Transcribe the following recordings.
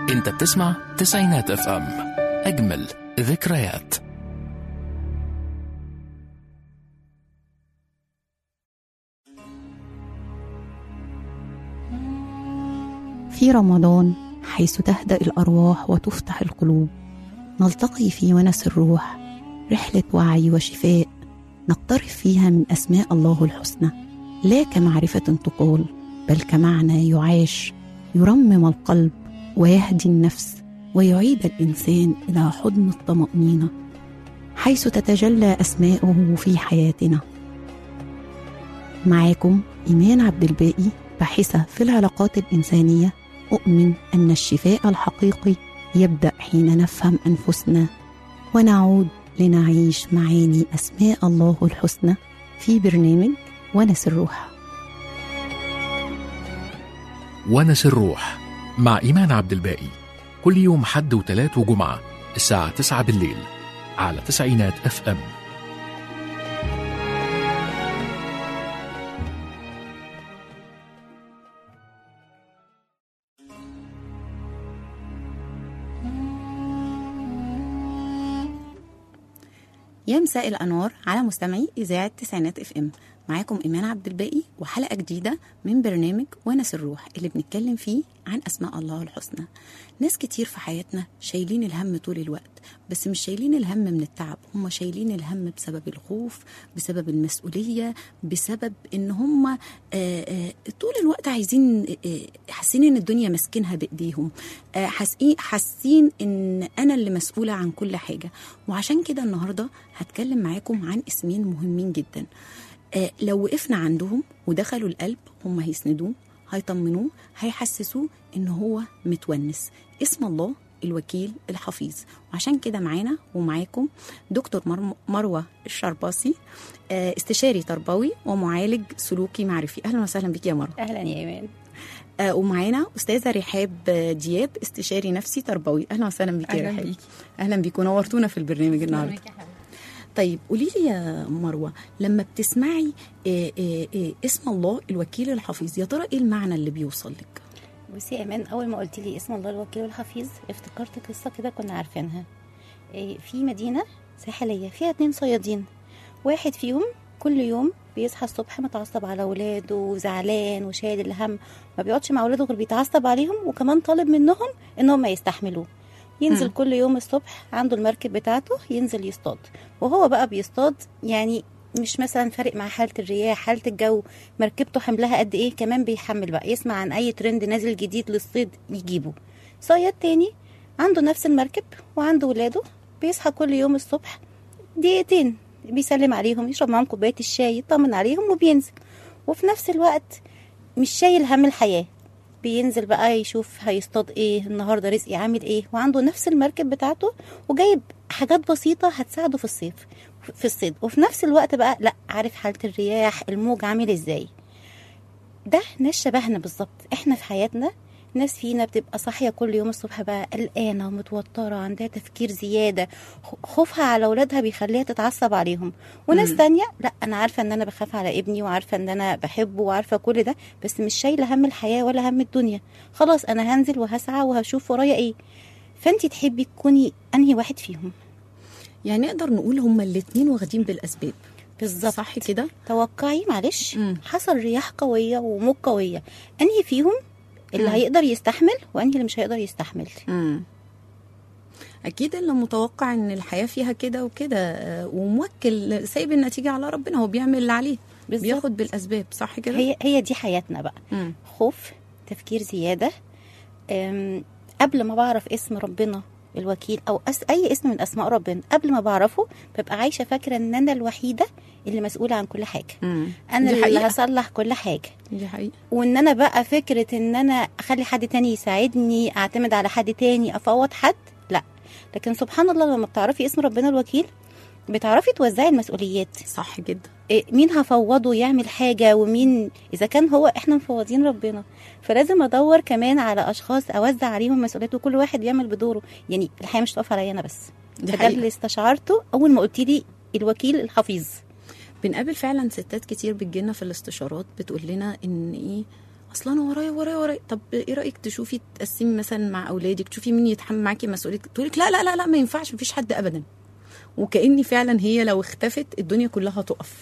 انت بتسمع تسعينات اف ام اجمل ذكريات في رمضان حيث تهدأ الأرواح وتفتح القلوب نلتقي في ونس الروح رحلة وعي وشفاء نقترب فيها من أسماء الله الحسنى لا كمعرفة تقال بل كمعنى يعاش يرمم القلب ويهدي النفس ويعيد الإنسان إلى حضن الطمأنينة حيث تتجلى أسماؤه في حياتنا معاكم إيمان عبد الباقي باحثة في العلاقات الإنسانية أؤمن أن الشفاء الحقيقي يبدأ حين نفهم أنفسنا ونعود لنعيش معاني أسماء الله الحسنى في برنامج ونس الروح ونس الروح مع إيمان عبد الباقي كل يوم حد وتلات وجمعة الساعة 9 بالليل على تسعينات اف ام يا مساء الأنوار على مستمعي إذاعة تسعينات اف ام معاكم إيمان عبد الباقي وحلقة جديدة من برنامج ونس الروح اللي بنتكلم فيه عن أسماء الله الحسنى ناس كتير في حياتنا شايلين الهم طول الوقت بس مش شايلين الهم من التعب هم شايلين الهم بسبب الخوف بسبب المسؤولية بسبب ان هم آه، آه، طول الوقت عايزين آه، حاسين ان الدنيا ماسكينها بايديهم آه، حاسين حاسين ان انا اللي مسؤولة عن كل حاجة وعشان كده النهاردة هتكلم معاكم عن اسمين مهمين جدا آه، لو وقفنا عندهم ودخلوا القلب هم هيسندوه هيطمنوه هيحسسوه ان هو متونس اسم الله الوكيل الحفيظ وعشان كده معانا ومعاكم دكتور مر- مروه الشرباصي آه، استشاري تربوي ومعالج سلوكي معرفي اهلا وسهلا بك يا مروه اهلا يا ايمان آه، ومعانا استاذه رحاب آه، دياب استشاري نفسي تربوي اهلا وسهلا بك يا أهلاً رحاب بيكي. اهلا بيك ونورتونا في البرنامج النهارده طيب قولي لي يا مروه لما بتسمعي آه، آه، آه، اسم الله الوكيل الحفيظ يا ترى ايه المعنى اللي بيوصل لك بصي يا ايمان اول ما قلت لي اسم الله الوكيل والحفيظ افتكرت قصه كده كنا عارفينها إيه، في مدينه ساحليه فيها اتنين صيادين واحد فيهم كل يوم بيصحى الصبح متعصب على ولاده وزعلان وشايل الهم ما بيقعدش مع ولاده غير بيتعصب عليهم وكمان طالب منهم انهم ما يستحملوه ينزل مم. كل يوم الصبح عنده المركب بتاعته ينزل يصطاد وهو بقى بيصطاد يعني مش مثلا فارق مع حاله الرياح حاله الجو مركبته حملها قد ايه كمان بيحمل بقى يسمع عن اي ترند نازل جديد للصيد يجيبه صياد تاني عنده نفس المركب وعنده ولاده بيصحى كل يوم الصبح دقيقتين بيسلم عليهم يشرب معاهم كوبايه الشاي يطمن عليهم وبينزل وفي نفس الوقت مش شايل هم الحياه بينزل بقى يشوف هيصطاد ايه النهارده رزقي عامل ايه وعنده نفس المركب بتاعته وجايب حاجات بسيطه هتساعده في الصيف في الصيد وفي نفس الوقت بقى لا عارف حاله الرياح الموج عامل ازاي ده ناس شبهنا بالظبط احنا في حياتنا ناس فينا بتبقى صاحية كل يوم الصبح بقى قلقانة ومتوترة عندها تفكير زيادة خ- خوفها على أولادها بيخليها تتعصب عليهم وناس مم. تانية لا أنا عارفة إن أنا بخاف على ابني وعارفة إن أنا بحبه وعارفة كل ده بس مش شايلة هم الحياة ولا هم الدنيا خلاص أنا هنزل وهسعى وهشوف ورايا إيه فأنتي تحبي تكوني أنهي واحد فيهم يعني نقدر نقول هما الاتنين واخدين بالاسباب بالظبط صح كده توقعي معلش مم. حصل رياح قوية وموج قوية أنهي فيهم اللي مم. هيقدر يستحمل وأنهي اللي مش هيقدر يستحمل امم اكيد اللي متوقع ان الحياه فيها كده وكده آه، وموكل سايب النتيجه على ربنا هو بيعمل اللي عليه بالظبط. بياخد بالاسباب صح كده هي هي دي حياتنا بقى مم. خوف تفكير زيادة أم، قبل ما بعرف اسم ربنا الوكيل او أس اي اسم من اسماء ربنا قبل ما بعرفه ببقى عايشه فاكره ان انا الوحيده اللي مسؤوله عن كل حاجه مم. انا دي اللي حقيقة. هصلح كل حاجه دي حقيقه وان انا بقى فكره ان انا اخلي حد تاني يساعدني اعتمد على حد تاني افوض حد لا لكن سبحان الله لما بتعرفي اسم ربنا الوكيل بتعرفي توزعي المسؤوليات صح جدا إيه، مين هفوضه يعمل حاجه ومين اذا كان هو احنا مفوضين ربنا فلازم ادور كمان على اشخاص اوزع عليهم مسؤوليات وكل واحد يعمل بدوره يعني الحياه مش تقف عليا انا بس دي فده حقيقة. اللي استشعرته اول ما قلت لي الوكيل الحفيظ بنقابل فعلا ستات كتير بتجيلنا في الاستشارات بتقول لنا ان ايه اصلا انا ورايا ورايا ورايا طب ايه رايك تشوفي تقسمي مثلا مع اولادك تشوفي مين يتحمل معاكي مسؤوليه تقول لك لا لا لا لا ما ينفعش مفيش حد ابدا وكاني فعلا هي لو اختفت الدنيا كلها تقف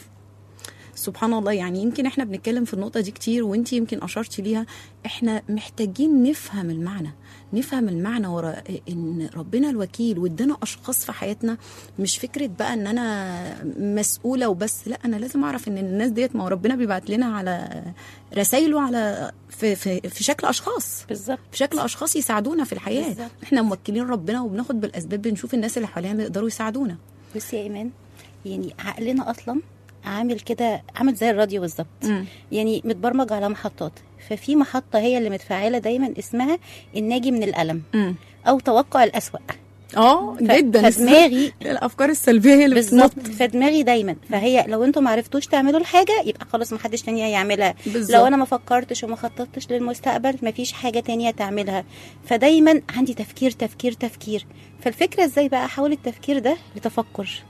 سبحان الله يعني يمكن احنا بنتكلم في النقطه دي كتير وانت يمكن اشرتي ليها احنا محتاجين نفهم المعنى نفهم المعنى ورا ان ربنا الوكيل وادانا اشخاص في حياتنا مش فكره بقى ان انا مسؤوله وبس لا انا لازم اعرف ان الناس ديت ما هو ربنا بيبعت لنا على رسايله على في, في, في شكل اشخاص بالظبط في شكل اشخاص يساعدونا في الحياه بالظبط. احنا موكلين ربنا وبناخد بالاسباب بنشوف الناس اللي حوالينا يقدروا يساعدونا بصي يا ايمان يعني عقلنا اصلا عامل كده عامل زي الراديو بالظبط مم. يعني متبرمج على محطات ففي محطه هي اللي متفعله دايما اسمها الناجي من الالم مم. او توقع الاسوأ اه ف- جدا فدماغي الافكار السلبيه هي اللي بالظبط بتنط فدماغي دايما فهي لو انتم ما عرفتوش تعملوا الحاجه يبقى خلاص ما حدش تاني هيعملها بالظبط. لو انا ما فكرتش وما خططتش للمستقبل ما فيش حاجه تانية تعملها فدايما عندي تفكير تفكير تفكير فالفكره ازاي بقى احول التفكير ده لتفكر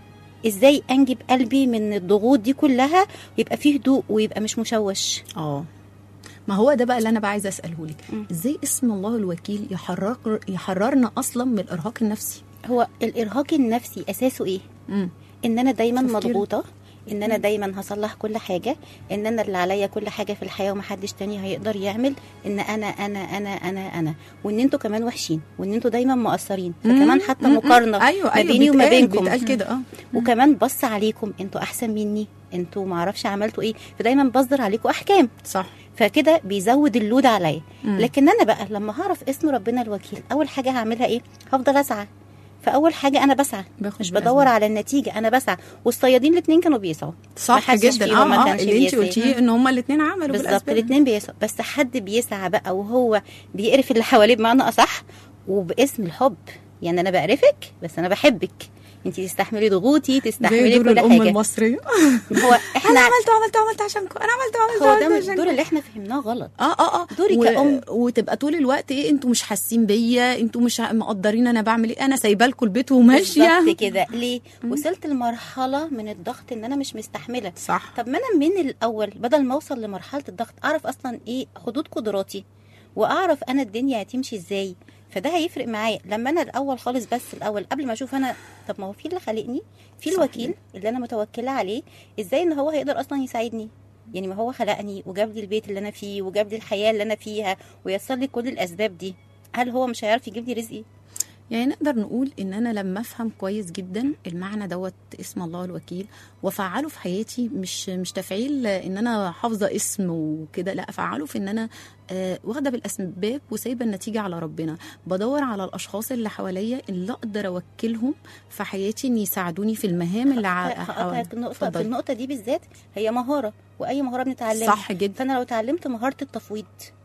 ازاي انجب قلبي من الضغوط دي كلها ويبقى فيه هدوء ويبقى مش مشوش اه ما هو ده بقى اللي انا بقى عايزه اساله لك مم. ازاي اسم الله الوكيل يحرر يحررنا اصلا من الارهاق النفسي هو الارهاق النفسي اساسه ايه مم. ان انا دايما تفكير. مضغوطه ان انا دايما هصلح كل حاجه ان انا اللي عليا كل حاجه في الحياه ومحدش تاني هيقدر يعمل ان انا انا انا انا انا وان انتوا كمان وحشين وان انتوا دايما مقصرين فكمان حتى مم. مقارنه ايوه ما ايوه بيني وما بيتقال- بينكم بيتقال كده اه وكمان بص عليكم انتوا احسن مني انتوا معرفش عملتوا ايه فدايما بصدر عليكم احكام صح فكده بيزود اللود عليا مم. لكن انا بقى لما هعرف اسم ربنا الوكيل اول حاجه هعملها ايه هفضل اسعى فاول حاجه انا بسعى باخد مش بالأسباب. بدور على النتيجه انا بسعى والصيادين الاثنين كانوا بيسعوا صح محدش جدا فيهم اه ما اه كانش اللي انت بيسعى. قلتيه ان هما الاثنين عملوا بالظبط بالاسباب الاثنين بيسعوا بس حد بيسعى بقى وهو بيقرف اللي حواليه بمعنى اصح وباسم الحب يعني انا بعرفك بس انا بحبك انت تستحملي ضغوطي زي تستحملي دور كل الام حاجه المصريه هو انا احنا عملت وعملت وعملت عشانكم انا عملت وعملت هو وعملت ده من عشانكم الدور اللي احنا فهمناه غلط اه اه اه دوري و... كأم. وتبقى طول الوقت ايه انتوا مش حاسين بيا انتوا مش مقدرين انا بعمل ايه انا سايبه لكم البيت وماشيه بالظبط كده ليه وصلت لمرحله من الضغط ان انا مش مستحمله صح طب ما انا من الاول بدل ما اوصل لمرحله الضغط اعرف اصلا ايه حدود قدراتي واعرف انا الدنيا هتمشي ازاي فده هيفرق معايا لما انا الاول خالص بس الاول قبل ما اشوف انا طب ما هو في اللي خلقني في صح. الوكيل اللي انا متوكله عليه ازاي ان هو هيقدر اصلا يساعدني يعني ما هو خلقني وجاب لي البيت اللي انا فيه وجاب لي الحياه اللي انا فيها ويسر لي كل الاسباب دي هل هو مش هيعرف يجيب لي رزقي يعني نقدر نقول ان انا لما افهم كويس جدا المعنى دوت اسم الله الوكيل وافعله في حياتي مش مش تفعيل ان انا حافظه اسم وكده لا افعله في ان انا آه واخده بالاسباب وسايبه النتيجه على ربنا بدور على الاشخاص اللي حواليا اللي اقدر اوكلهم في حياتي ان يساعدوني في المهام اللي ع- هقطعك النقطه في اتفضلي. النقطه دي بالذات هي مهاره واي مهاره بنتعلمها صح جدا فانا لو اتعلمت مهاره التفويض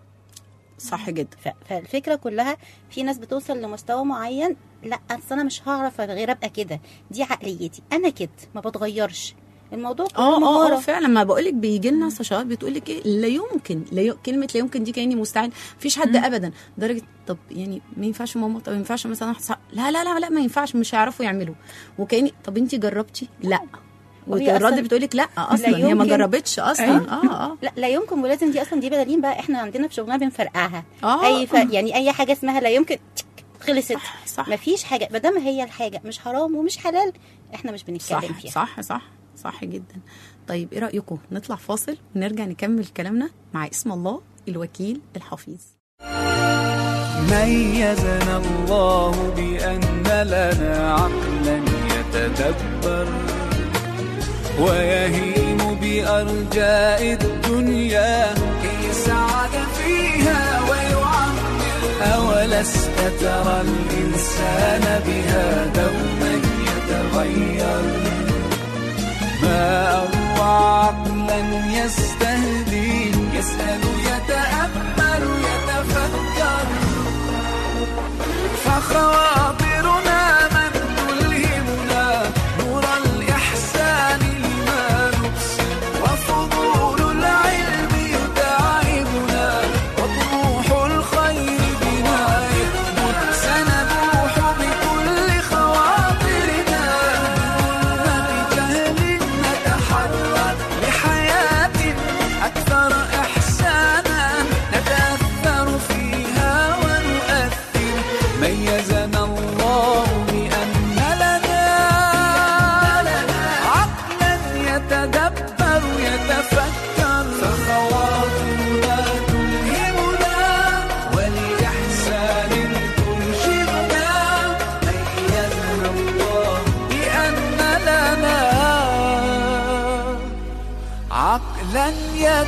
صح جدا ف- فالفكره كلها في ناس بتوصل لمستوى معين لا اصل انا مش هعرف غير ابقى كده دي عقليتي انا كده ما بتغيرش الموضوع كله اه اه اه مهاره فعلا ما بقولك بيجي لنا استشارات بتقول لك ايه لا يمكن لا ي... كلمه لا يمكن دي كاني مستحيل مفيش حد ابدا درجه طب يعني ما ينفعش ماما طب ما ينفعش مثلا أحد صح- لا لا لا لا ما ينفعش مش هيعرفوا يعملوا وكاني طب انت جربتي لا وهي والرد أصلاً بتقول لك لا اصلا هي ما يمكن. جربتش اصلا أيوة. اه اه لا لا يمكن ولازم دي اصلا دي بدلين بقى احنا عندنا في شغلنا بنفرقعها اه اي ف... يعني اي حاجه اسمها لا يمكن خلصت صح صح مفيش حاجه ما دام هي الحاجه مش حرام ومش حلال احنا مش بنتكلم صح فيها صح صح صح جدا طيب ايه رايكم نطلع فاصل ونرجع نكمل كلامنا مع اسم الله الوكيل الحفيظ ميزنا الله بأن لنا عقلا يتدبر ويهيم بأرجاء الدنيا كي يسعد فيها ويعمر أولست ترى الإنسان بها دوما يتغير ما أروع عقلا يستهدي يسأل يتأمل يتفكر فخواطرنا من تلهمنا نور الإحسان لما نبصر وفضول العلم يتعبنا وطموح الخير بنا يكبر سنبوح بكل خواطرنا بظلمة جهل نتحرر لحياة أكثر إحسانا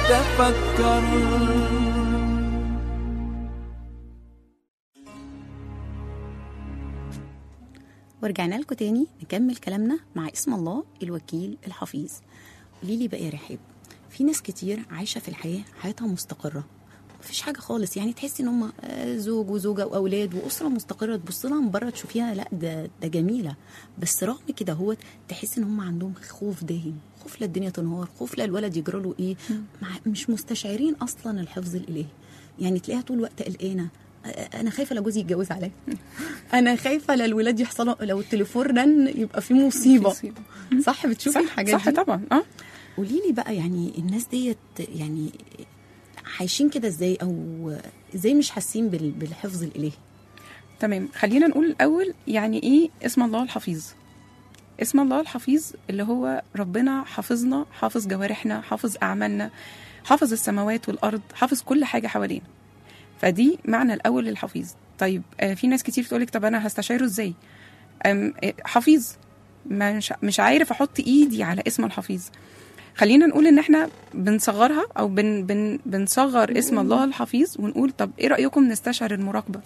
تفكر ورجعنا لكم تاني نكمل كلامنا مع اسم الله الوكيل الحفيظ قولي لي بقى يا رحاب في ناس كتير عايشه في الحياه حياتها مستقره مفيش حاجه خالص يعني تحسي ان هم زوج وزوجه واولاد واسره مستقره تبص لها من بره تشوفيها لا ده ده جميله بس رغم كده هو تحس ان هم عندهم خوف داهم خوف لا الدنيا تنهار خوف لا الولد يجرى له ايه مع مش مستشعرين اصلا الحفظ الالهي يعني تلاقيها طول الوقت قلقانه أ- انا خايفه لا جوزي يتجوز عليا انا خايفه لا الولاد يحصلوا لو التليفون رن يبقى في مصيبه مصيبة. صح بتشوفي صح الحاجات صح دي طبعا اه قولي لي بقى يعني الناس ديت يعني عايشين كده ازاي او ازاي مش حاسين بال- بالحفظ الالهي تمام خلينا نقول الاول يعني ايه اسم الله الحفيظ اسم الله الحفيظ اللي هو ربنا حافظنا حافظ جوارحنا حافظ اعمالنا حافظ السماوات والارض حافظ كل حاجه حوالينا فدي معنى الاول للحفيظ طيب آه في ناس كتير تقولك طب انا هستشعره ازاي أم آه، حفيظ مش مش عارف احط ايدي على اسم الحفيظ خلينا نقول ان احنا بنصغرها او بن بن بنصغر اسم الله الحفيظ ونقول طب ايه رايكم نستشعر المراقبه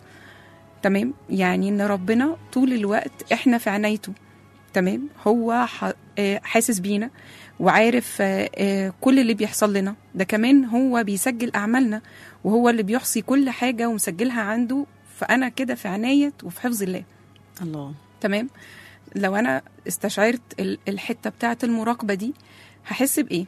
تمام يعني ان ربنا طول الوقت احنا في عنايته تمام هو ح- آه، حاسس بينا وعارف آه، آه، كل اللي بيحصل لنا ده كمان هو بيسجل اعمالنا وهو اللي بيحصي كل حاجه ومسجلها عنده فانا كده في عنايه وفي حفظ الله الله تمام لو انا استشعرت ال- الحته بتاعه المراقبه دي هحس بايه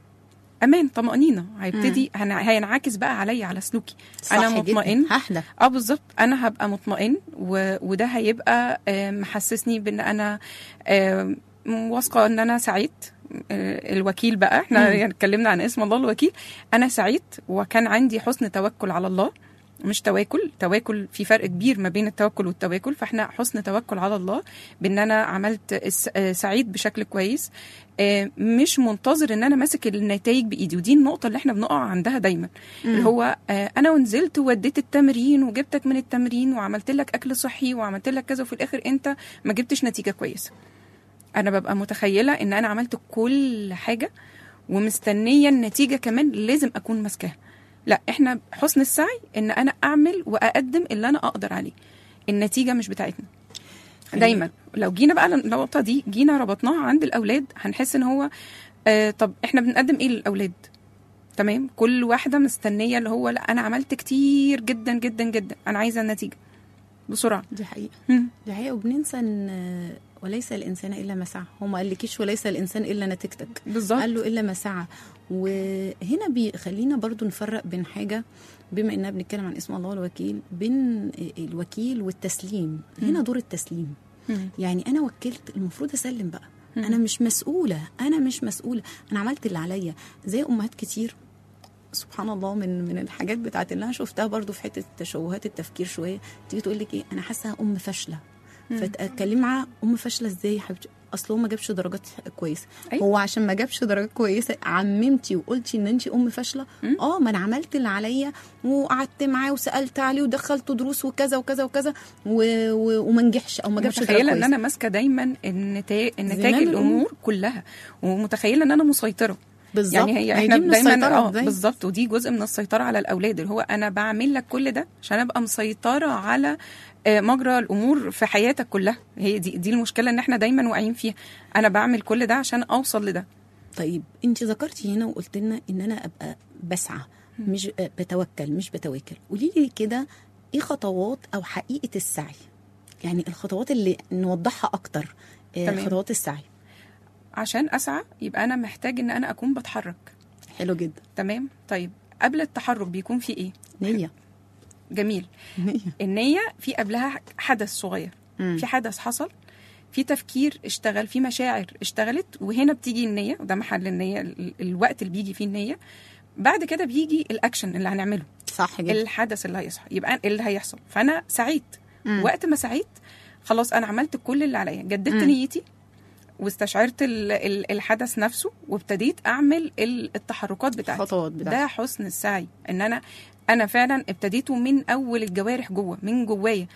امان طمانينه هيبتدي هن- هينعكس بقى عليا على سلوكي انا صح جداً. مطمئن هحلى اه بالظبط انا هبقى مطمئن و... وده هيبقى آه، محسسني بان انا آه، واثقه ان انا سعيد آه، الوكيل بقى احنا مم. يعني اتكلمنا عن اسم الله الوكيل انا سعيد وكان عندي حسن توكل على الله مش تواكل تواكل في فرق كبير ما بين التوكل والتواكل فاحنا حسن توكل على الله بان انا عملت الس- آه، سعيد بشكل كويس آه، مش منتظر ان انا ماسك النتائج بايدي ودي النقطه اللي احنا بنقع عندها دايما اللي هو آه، انا ونزلت ووديت التمرين وجبتك من التمرين وعملت لك اكل صحي وعملت لك كذا وفي الاخر انت ما جبتش نتيجه كويسه انا ببقى متخيله ان انا عملت كل حاجه ومستنيه النتيجه كمان لازم اكون ماسكاها لا احنا حسن السعي ان انا اعمل واقدم اللي انا اقدر عليه النتيجه مش بتاعتنا دايما لو جينا بقى للنقطه دي جينا ربطناها عند الاولاد هنحس ان هو آه طب احنا بنقدم ايه للاولاد تمام كل واحده مستنيه اللي هو لا انا عملت كتير جدا جدا جدا انا عايزه النتيجه بسرعه دي حقيقه مم. دي حقيقه وبننسى ان وليس الانسان الا ما سعى هو ما قالكيش وليس الانسان الا نتيجتك بالظبط قال له الا ما سعى وهنا بيخلينا برضو نفرق بين حاجه بما اننا بنتكلم عن اسم الله الوكيل بين الوكيل والتسليم هنا دور التسليم مم. يعني انا وكلت المفروض اسلم بقى مم. انا مش مسؤوله انا مش مسؤوله انا عملت اللي عليا زي امهات كتير سبحان الله من من الحاجات بتاعت اللي انا شفتها برضو في حته تشوهات التفكير شويه تيجي تقول لك ايه انا حاسه ام فاشله فتتكلم معاها ام فاشله ازاي يا حبيبتي اصل هو ما جابش درجات كويسه أيوة. هو عشان ما جابش درجات كويسه عممتي وقلتي ان انت ام فاشله مم. اه ما انا عملت اللي عليا وقعدت معاه وسالت عليه ودخلته دروس وكذا وكذا وكذا و... و... وما نجحش او ما جابش درجه متخيله ان كويسه انا ماسكه دايما النتائج النتائج زمام الأمور. الامور كلها ومتخيله ان انا مسيطره بالظبط يعني هي ما احنا دي من دايما السيطرة اه إزاي؟ بالظبط ودي جزء من السيطره على الاولاد اللي هو انا بعمل لك كل ده عشان ابقى مسيطره على آه، مجرى الامور في حياتك كلها هي دي دي المشكله ان احنا دايما واقعين فيها انا بعمل كل ده عشان اوصل لده طيب انت ذكرتي هنا وقلت لنا ان انا ابقى بسعى مش بتوكل مش بتواكل قولي لي كده ايه خطوات او حقيقه السعي يعني الخطوات اللي نوضحها اكتر آه، تمام. خطوات السعي عشان اسعى يبقى انا محتاج ان انا اكون بتحرك حلو جدا تمام طيب قبل التحرك بيكون في ايه نيه جميل نيه النيه في قبلها حدث صغير مم. في حدث حصل في تفكير اشتغل في مشاعر اشتغلت وهنا بتيجي النيه وده محل النيه ال- الوقت اللي بيجي فيه النيه بعد كده بيجي الاكشن اللي هنعمله صح جدا الحدث اللي هيصحى يبقى اللي هيحصل فانا سعيت مم. وقت ما سعيت خلاص انا عملت كل اللي عليا جددت مم. نيتي واستشعرت ال- ال- الحدث نفسه وابتديت اعمل ال- التحركات بتاعتي الخطوات بتاعتي ده حسن السعي ان انا انا فعلا ابتديته من اول الجوارح جوه من جوايا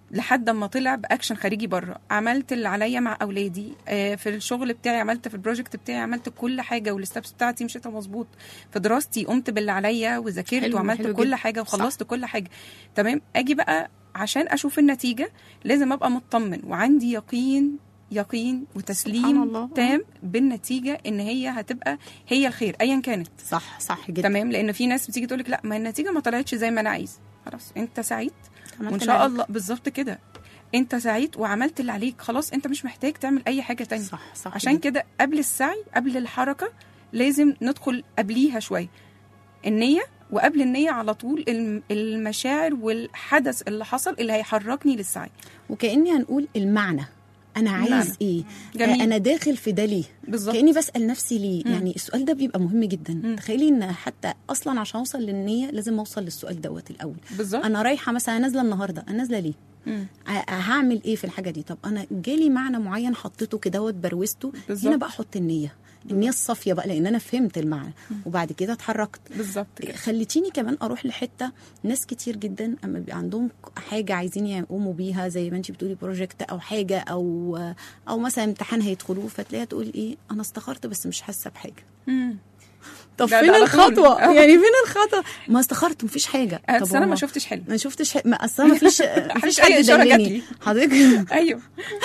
لحد ما طلع باكشن خارجي بره عملت اللي عليا مع اولادي آه، في الشغل بتاعي عملت في البروجكت بتاعي عملت كل حاجه والستبس بتاعتي مشيتها مظبوط في دراستي قمت باللي عليا وذاكرت حلو، وعملت حلو كل جدا. حاجه صح. وخلصت كل حاجه تمام اجي بقى عشان اشوف النتيجه لازم ابقى مطمن وعندي يقين يقين سبحان وتسليم الله. تام بالنتيجه ان هي هتبقى هي الخير ايا كانت صح صح جدا تمام لان في ناس بتيجي تقول لك لا ما النتيجه ما طلعتش زي ما انا عايز خلاص انت سعيد عملت وان اللي شاء عليك. الله بالظبط كده انت سعيد وعملت اللي عليك خلاص انت مش محتاج تعمل اي حاجه تانية صح صح عشان جدا. كده قبل السعي قبل الحركه لازم ندخل قبليها شويه النيه وقبل النيه على طول الم- المشاعر والحدث اللي حصل اللي هيحركني للسعي وكاني هنقول المعنى انا عايز المعنى. ايه جميل. آه، انا داخل في ده ليه بالظبط كاني بسال نفسي ليه مم. يعني السؤال ده بيبقى مهم جدا مم. تخيلي ان حتى اصلا عشان اوصل للنيه لازم اوصل للسؤال دوت الاول بالظبط انا رايحه مثلا نازله النهارده انا نازله ليه مم. ع- هعمل ايه في الحاجه دي طب انا جالي معنى معين حطيته كده بروزته بالظبط. هنا بقى احط النيه النيه الصافيه بقى لان انا فهمت المعنى وبعد كده اتحركت بالظبط كده. خليتيني كمان اروح لحته ناس كتير جدا اما بيبقى عندهم حاجه عايزين يقوموا بيها زي ما انت بتقولي بروجكت او حاجه او او مثلا امتحان هيدخلوه فتلاقيها تقول ايه انا استخرت بس مش حاسه بحاجه مم. طب ده- فين ده على طول. الخطوه آه. يعني فين الخطوه ما استخرت مفيش حاجه آه، طب بس انا هو- ما شفتش حلم ما شفتش حق... ما اصلا ما فيش ما فيش مفيش أي حد إشارة جات دلني لي. حضرتك ايوه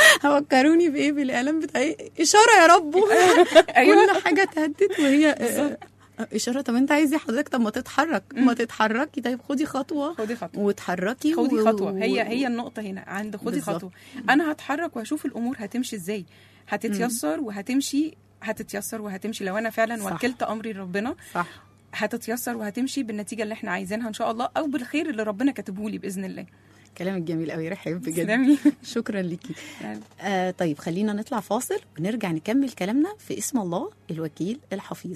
فكروني بايه بالاعلان بتاعي اشاره يا رب ايوه كل حاجه اتهدت وهي آه، آه، اشاره طب انت عايز ايه حضرتك طب ما تتحرك ما تتحركي طيب خدي خطوه خدي خطوه وتحركي خدي و- خطوه و- هي هي النقطه هنا عند خدي بالظبط. خطوه انا هتحرك وهشوف الامور هتمشي ازاي هتتيسر وهتمشي هتتيسر وهتمشي لو انا فعلا صح. وكلت امري لربنا صح هتتيسر وهتمشي بالنتيجه اللي احنا عايزينها ان شاء الله او بالخير اللي ربنا كاتبه لي باذن الله كلامك جميل قوي رحب بجد تسلمي. شكرا ليكي يعني آه طيب خلينا نطلع فاصل ونرجع نكمل كلامنا في اسم الله الوكيل الحفيظ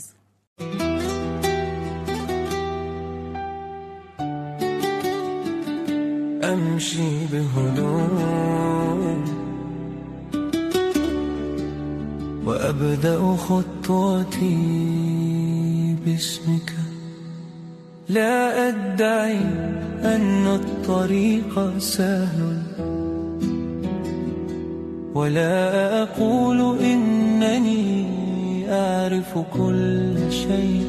أمشي بهدوء وأبدأ خطوتي باسمك لا أدعي أن الطريق سهل ولا أقول إنني أعرف كل شيء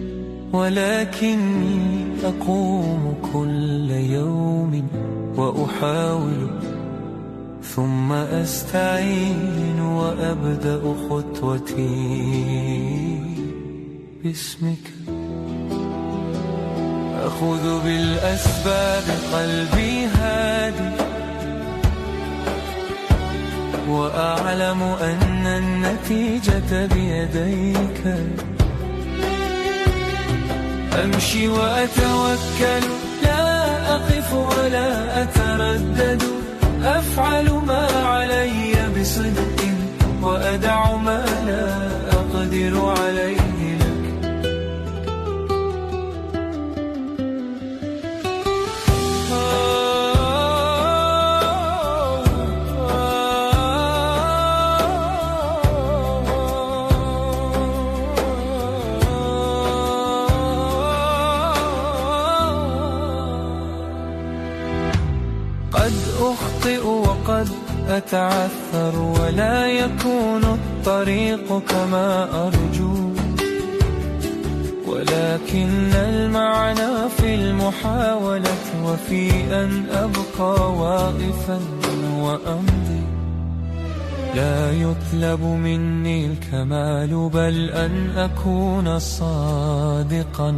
ولكني أقوم كل يوم وأحاول ثم أستعين وأبدأ خطوتي باسمك أخذ بالأسباب قلبي هادي وأعلم أن النتيجة بيديك أمشي وأتوكل لا أقف ولا أتردد أفعل ما علي بصدق وأدع ما لا أقدر عليه لك قد أخطئ وقد أتعثر ولا يكون الطريق كما أرجو ولكن المعنى في المحاولة وفي أن أبقى واقفا وأمضي لا يطلب مني الكمال بل أن أكون صادقا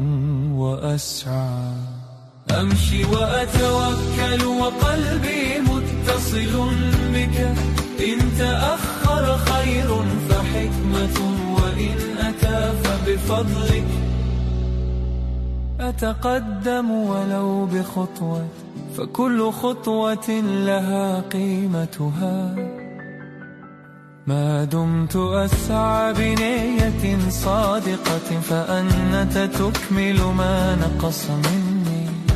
وأسعى أمشي وأتوكل وقلبي متصل بك إن تأخر خير فحكمة وإن أتى فبفضلك أتقدم ولو بخطوة فكل خطوة لها قيمتها ما دمت أسعى بنية صادقة فأنت تكمل ما نقص مني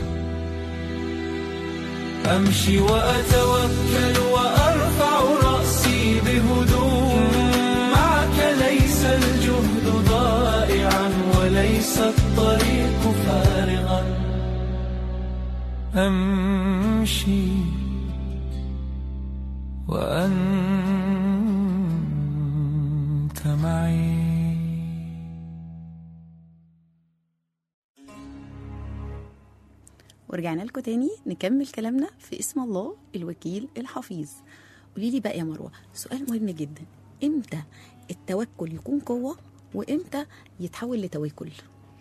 أمشي وأتوكل وأرفع رأسي بهدوء معك ليس الجهد ضائعا وليس الطريق فارغا أمشي وأنت معي ورجعنا لكم تاني نكمل كلامنا في اسم الله الوكيل الحفيظ قولي لي بقى يا مروه سؤال مهم جدا امتى التوكل يكون قوه وامتى يتحول لتواكل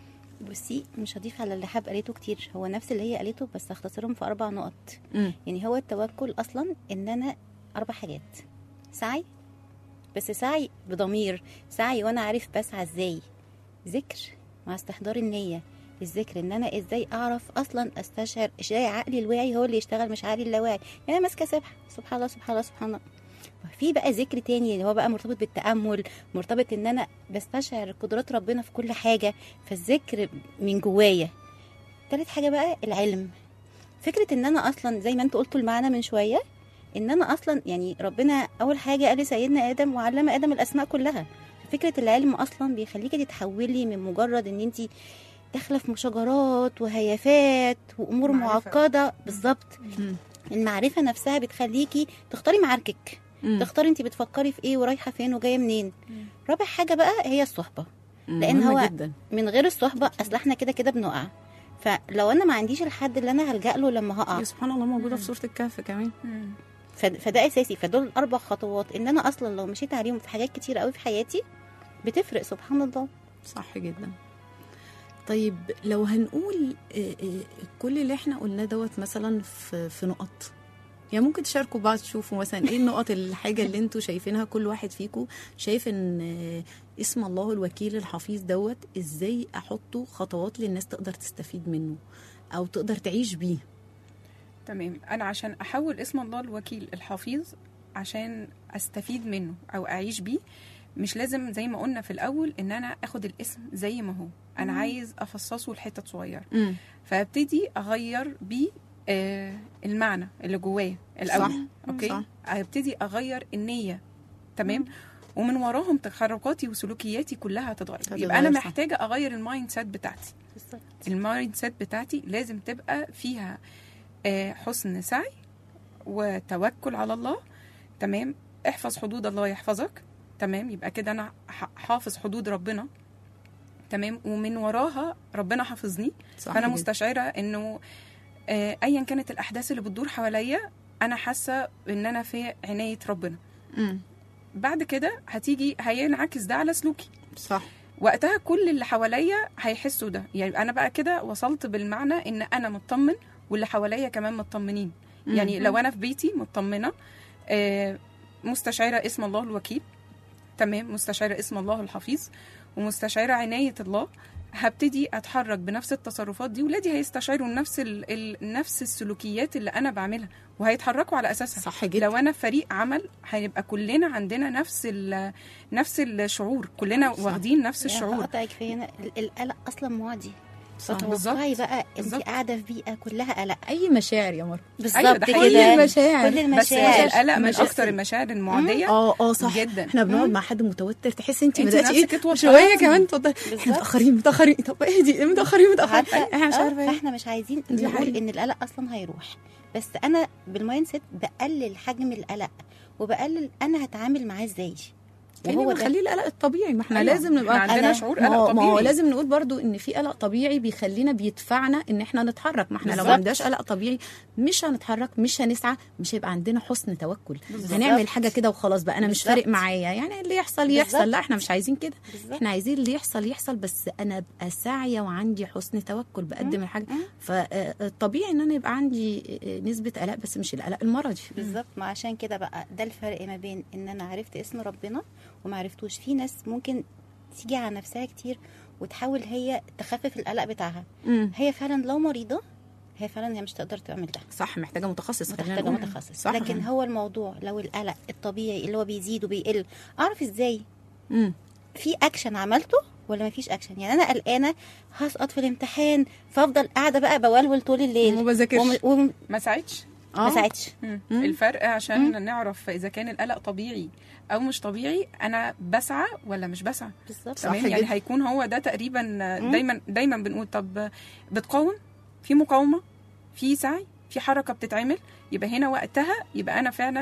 بصي مش هضيف على اللي حاب قالته كتير هو نفس اللي هي قالته بس هختصرهم في اربع نقط مم. يعني هو التوكل اصلا ان انا اربع حاجات سعي بس سعي بضمير سعي وانا عارف بسعى ازاي ذكر مع استحضار النيه الذكر ان انا ازاي اعرف اصلا استشعر ازاي عقلي الواعي هو اللي يشتغل مش عقلي اللاواعي يعني انا ماسكه سبحه سبحان الله سبحان الله سبحان الله في بقى ذكر تاني اللي هو بقى مرتبط بالتامل مرتبط ان انا بستشعر قدرات ربنا في كل حاجه فالذكر من جوايا تالت حاجه بقى العلم فكره ان انا اصلا زي ما انت قلتوا المعنى من شويه ان انا اصلا يعني ربنا اول حاجه قال لسيدنا ادم وعلم ادم الاسماء كلها فكره العلم اصلا بيخليكي تتحولي من مجرد ان انت داخله في شجرات وهيافات وامور معرفة. معقده بالظبط مم. المعرفه نفسها بتخليكي تختاري معاركك مم. تختاري انت بتفكري في ايه ورايحه فين وجايه منين رابع حاجه بقى هي الصحبه لأن مهمة هو- جدا من غير الصحبه اصل احنا كده كده بنقع فلو انا ما عنديش الحد اللي انا هلجا له لما هقع يا سبحان الله موجوده في سوره الكهف كمان مم. ف- فده اساسي فدول اربع خطوات ان انا اصلا لو مشيت عليهم في حاجات كتير قوي في حياتي بتفرق سبحان الله صح جدا طيب لو هنقول آه، آه، كل اللي احنا قلناه دوت مثلا في في نقط يعني ممكن تشاركوا بعض تشوفوا مثلا ايه النقط الحاجه اللي انتوا شايفينها كل واحد فيكم شايف ان آه، اسم الله الوكيل الحفيظ دوت ازاي احطه خطوات للناس تقدر تستفيد منه او تقدر تعيش بيه تمام انا عشان احول اسم الله الوكيل الحفيظ عشان استفيد منه او اعيش بيه مش لازم زي ما قلنا في الاول ان انا اخد الاسم زي ما هو انا عايز افصصه لحتت صغيره فابتدي اغير بيه آه المعنى اللي جواه الاول صح، اوكي صح. ابتدي اغير النيه تمام ومن وراهم تحركاتي وسلوكياتي كلها هتتغير هتتغير، يبقى انا صح. محتاجه اغير المايند سيت بتاعتي بالظبط المايند سيت بتاعتي لازم تبقى فيها آه، حسن سعي وتوكل على الله تمام احفظ حدود الله يحفظك تمام يبقى كده انا ح- حافظ حدود ربنا تمام ومن وراها ربنا حافظني صح فانا جدا. مستشعره انه آه، ايا كانت الاحداث اللي بتدور حواليا انا حاسه ان انا في عنايه ربنا مم. بعد كده هتيجي هينعكس ده على سلوكي صح وقتها كل اللي حواليا هيحسوا ده يعني انا بقى كده وصلت بالمعنى ان انا مطمن واللي حواليا كمان مطمنين يعني لو انا في بيتي مطمنه آه، مستشعره اسم الله الوكيل تمام مستشعره اسم الله الحفيظ ومستشعره عنايه الله هبتدي اتحرك بنفس التصرفات دي ولادي هيستشعروا نفس ال... ال... نفس السلوكيات اللي انا بعملها وهيتحركوا على اساسها صح جدا لو انا في فريق عمل هيبقى كلنا عندنا نفس ال... نفس الشعور كلنا صح. واخدين نفس يعني الشعور هقطعك في هنا ال- القلق اصلا معدي صح فتوقعي بالظبط. بقى انت بالظبط. قاعده في بيئه كلها قلق اي مشاعر يا مروه بالظبط ده كده حقيقي. كل المشاعر كل بس المشاعر القلق من مشاعر. اكتر المشاعر المعديه اه اه صح جدا. احنا بنقعد مم. مع حد متوتر تحس انت انت بداتي نفسك ايه اتوترتي. شويه كمان تفضل احنا بالظبط. متاخرين متاخرين طب اهدي متاخرين متاخرين عارفه احنا مش آه، عارفه ايه فاحنا مش عايزين دي نقول حقيقة. ان القلق اصلا هيروح بس انا بالمايند سيت بقلل حجم القلق وبقلل انا هتعامل معاه ازاي يعني وهو ده بنخليه القلق الطبيعي ما احنا أيوة، لازم نبقى احنا عندنا أنا- شعور ما قلق هو- ما هو طبيعي لازم نقول برضو ان في قلق طبيعي بيخلينا بيدفعنا ان احنا نتحرك ما احنا لو بالظبط. ما عندناش قلق طبيعي مش هنتحرك مش هنسعى مش هيبقى عندنا حسن توكل بالظبط. هنعمل حاجه كده وخلاص بقى انا مش بالظبط. فارق معايا يعني اللي يحصل يحصل بالظبط. لا احنا مش عايزين كده بالظبط احنا عايزين اللي يحصل يحصل بس انا ابقى ساعيه وعندي حسن توكل بقدم الحاجه مم. فالطبيعي ان انا يبقى عندي آه، نسبه قلق بس مش القلق المرضي بالظبط ما عشان كده بقى ده الفرق ما بين ان انا عرفت اسم ربنا وما عرفتوش في ناس ممكن تيجي على نفسها كتير وتحاول هي تخفف القلق بتاعها مم. هي فعلا لو مريضه هي فعلا هي مش تقدر تعمل ده صح محتاجه متخصص خلينا محتاجه نقول. متخصص صح لكن هو الموضوع لو القلق الطبيعي اللي هو بيزيد وبيقل اعرف ازاي مم. في اكشن عملته ولا ما فيش اكشن يعني انا قلقانه هسقط في الامتحان فافضل قاعده بقى بولول طول الليل وما بذاكرش. وم- وم- ما ساعدش ما ساعدش مم. مم. الفرق عشان نعرف اذا كان القلق طبيعي او مش طبيعي انا بسعى ولا مش بسعى بالظبط صح تمام يعني جدا. هيكون هو ده تقريبا دايما دايما بنقول طب بتقاوم في مقاومه في سعي في حركه بتتعمل يبقى هنا وقتها يبقى انا فعلا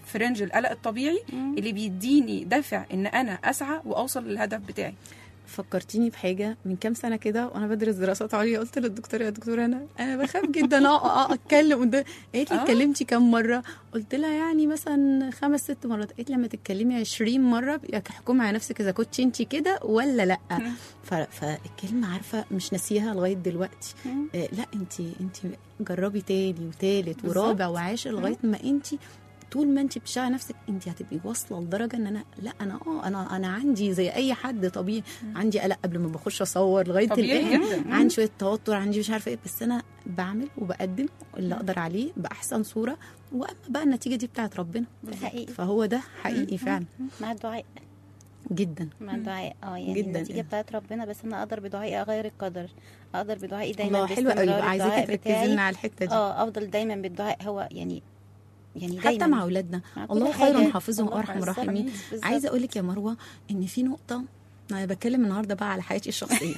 في رينج القلق الطبيعي اللي بيديني دافع ان انا اسعى واوصل للهدف بتاعي فكرتيني بحاجه من كام سنه كده وانا بدرس دراسات عليا قلت للدكتوره يا دكتوره انا انا بخاف جدا أقع- أقع اتكلم قدام قالت لي آه. اتكلمتي كام مره قلت لها يعني مثلا خمس ست مرات قالت لي لما تتكلمي 20 مره يا احكمي على نفسك اذا كنت انت كده ولا لا ف- فالكلمه عارفه مش ناسيها لغايه دلوقتي آه لا انت انت جربي تاني وتالت بالظبط. ورابع وعاشر لغايه ما انت طول ما انت بتشتغلي نفسك انت هتبقي واصله لدرجه ان انا لا انا اه انا انا عندي زي اي حد طبيعي عندي قلق قبل ما بخش اصور لغايه طبيعي الاخر جدا. عندي شويه توتر عندي مش عارفه ايه بس انا بعمل وبقدم اللي اقدر عليه باحسن صوره واما بقى النتيجه دي بتاعت ربنا ده حقيقي فهو ده حقيقي فعلا مع الدعاء جدا مع الدعاء اه يعني جداً. النتيجه بتاعت ربنا بس انا اقدر بدعائي اغير القدر اقدر بدعائي دايما الله حلوه قوي باستمرار عايزاكي الدعاء تركزي بتاعي لنا على الحته دي اه افضل دايما بالدعاء هو يعني يعني دايما حتى مع اولادنا مع كل الله حاجة. خير حافظهم الله وارحم خير. الراحمين بالظبط. عايزه اقول لك يا مروه ان في نقطه انا بتكلم النهارده بقى على حياتي الشخصيه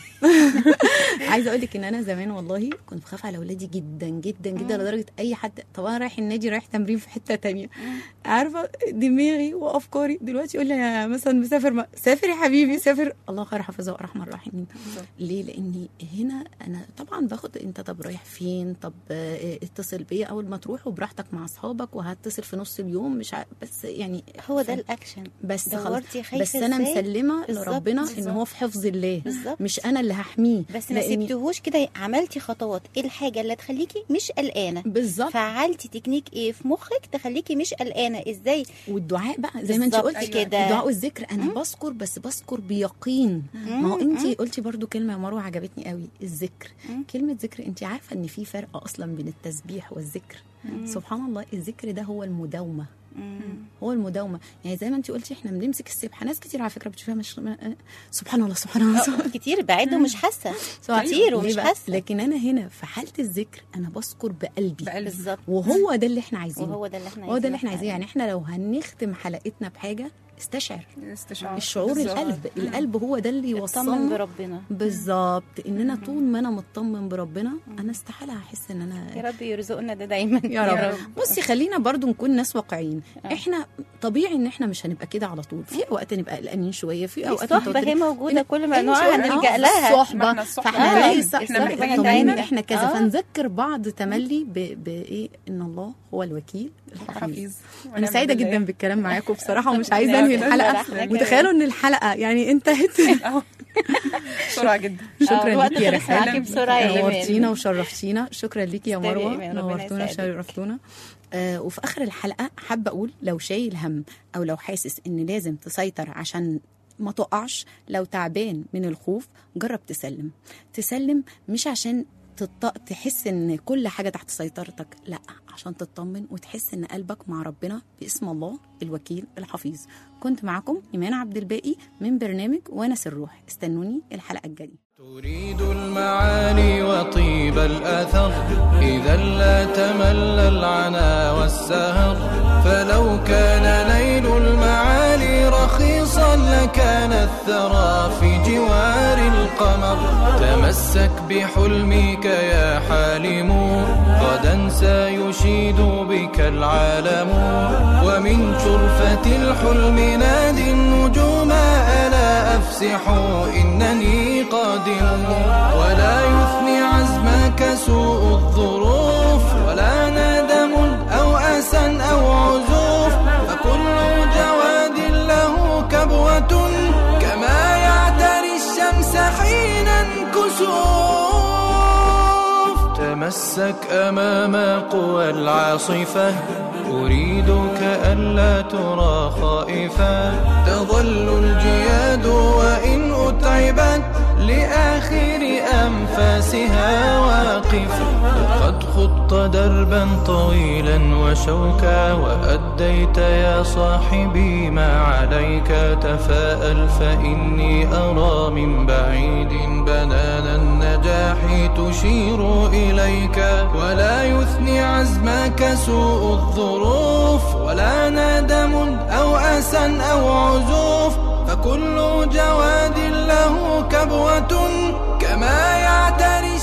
عايزه اقول لك ان انا زمان والله كنت بخاف على اولادي جدا جدا جدا لدرجه اي حد طب انا رايح النادي رايح تمرين في حته تانية عارفه دماغي وافكاري دلوقتي يقول لي يا مثلا مسافر ما سافر يا حبيبي سافر الله خير حافظه وارحم الراحمين ليه لاني هنا انا طبعا باخد انت طب رايح فين طب آه، اتصل بيا اول ما تروح وبراحتك مع اصحابك وهتصل في نص اليوم مش عارف بس يعني هو ده الاكشن بس خلاص دورتي خايفة بس انا إزاي؟ مسلمه بالظبط، لربنا ان بالظبط. هو في حفظ الله بالظبط. مش انا اللي هحميه بس ما لأني- سبتهوش كده عملتي خطوات ايه الحاجه اللي تخليكي مش قلقانه بالظبط فعلتي تكنيك ايه في مخك تخليكي مش قلقانه ازاي والدعاء بقى زي ما انت بالظبط قلتي كده. الدعاء والذكر انا بذكر بس بذكر بيقين ما هو انت قلتي برضو كلمه يا مروه عجبتني قوي الذكر كلمه ذكر انت عارفه ان في فرق اصلا بين التسبيح والذكر سبحان الله الذكر ده هو المداومه هو المداومه يعني زي ما انت قلتي احنا بنمسك السبحه ناس كتير على فكره بتشوفها مش ما- سبحان الله سبحان الله سبحان الله. كتير بعد ومش حاسه سبحان كتير الله. ومش ليه بقى؟ حاسه لكن انا هنا في حاله الذكر انا بذكر بقلبي بقلب بالظبط وهو ده اللي احنا عايزينه وهو ده اللي احنا هو ده اللي احنا عايزينه عايزينه يعني احنا لو هنختم حلقتنا بحاجه استشعر استشعار الشعور بالظبط. القلب القلب هو ده اللي اطمن يوصلنا بربنا بالظبط ان انا طول ما انا مطمن بربنا انا استحاله احس ان يا انا رب يرزقنا ده دايما يا رب بصي خلينا برضو نكون ناس واقعيين احنا طبيعي ان احنا مش هنبقى كده على طول في اوقات نبقى قلقانين شويه في اوقات الصحبه هي متوترين. موجوده كل ما إن نوع شاء هنلجا الله لها ما الصحبه احنا الصحبة فاحنا آه، هنلاقي الصحبة الصحبه بقى طمنين دايما. احنا كذا آه. فنذكر بعض تملي ب- بايه ان الله هو الوكيل الحفيظ حفيظ انا سعيده بالله. جدا بالكلام معاكم بصراحه ومش عايزه لا، انهي لا، الحلقه لا، لا، وتخيلوا ان الحلقه يعني انتهت أهو. بسرعه جدا شكرا الوقت ليكي يا خلص معاكي رحاب بسرعة يا إيمان. نورتينا وشرفتينا شكرا ليكي يا تسلمي يا مروه إيمان، ربنا نورتونا يسعدك. شرفتونا آه وفي اخر الحلقه حابه اقول لو شايل هم او لو حاسس ان لازم تسيطر عشان ما تقعش لو تعبان من الخوف جرب تسلم تسلم مش عشان تط... تحس ان كل حاجه تحت سيطرتك لا عشان تطمن وتحس ان قلبك مع ربنا باسم الله الوكيل الحفيظ كنت معكم ايمان عبد الباقي من برنامج ونس الروح استنوني الحلقه الجايه تريد المعالي وطيب الأثر إذا لا تمل العنا والسهر فلو كان نيل المعالي رخيصا لكان الثرى في جوار القمر تمسك بحلمك يا حالم غدا سيشيد بك العالم ومن شرفة الحلم نادي النجوم ألا أفسحوا إنني قادم ولا يثني عزمك سوء الظروف ولا ندم أو أسى أو عزوف فكل جواد له كبوة كما يعتري الشمس حين انكسوف تمسك أمام قوى العاصفة أريدك ألا ترى خائفا تظل الجياد وإن أتعبت لآخر أنفاسها واقفة وقد خضت دربا طويلا وشوكا وأديت يا صاحبي ما عليك تفاءل فإني أرى من بعيد بنان النجاح تشير إليك ولا يثني عزمك سوء الظروف ولا ندم أو أسى أو عزوف فكل جواد له كبوة كما يعتري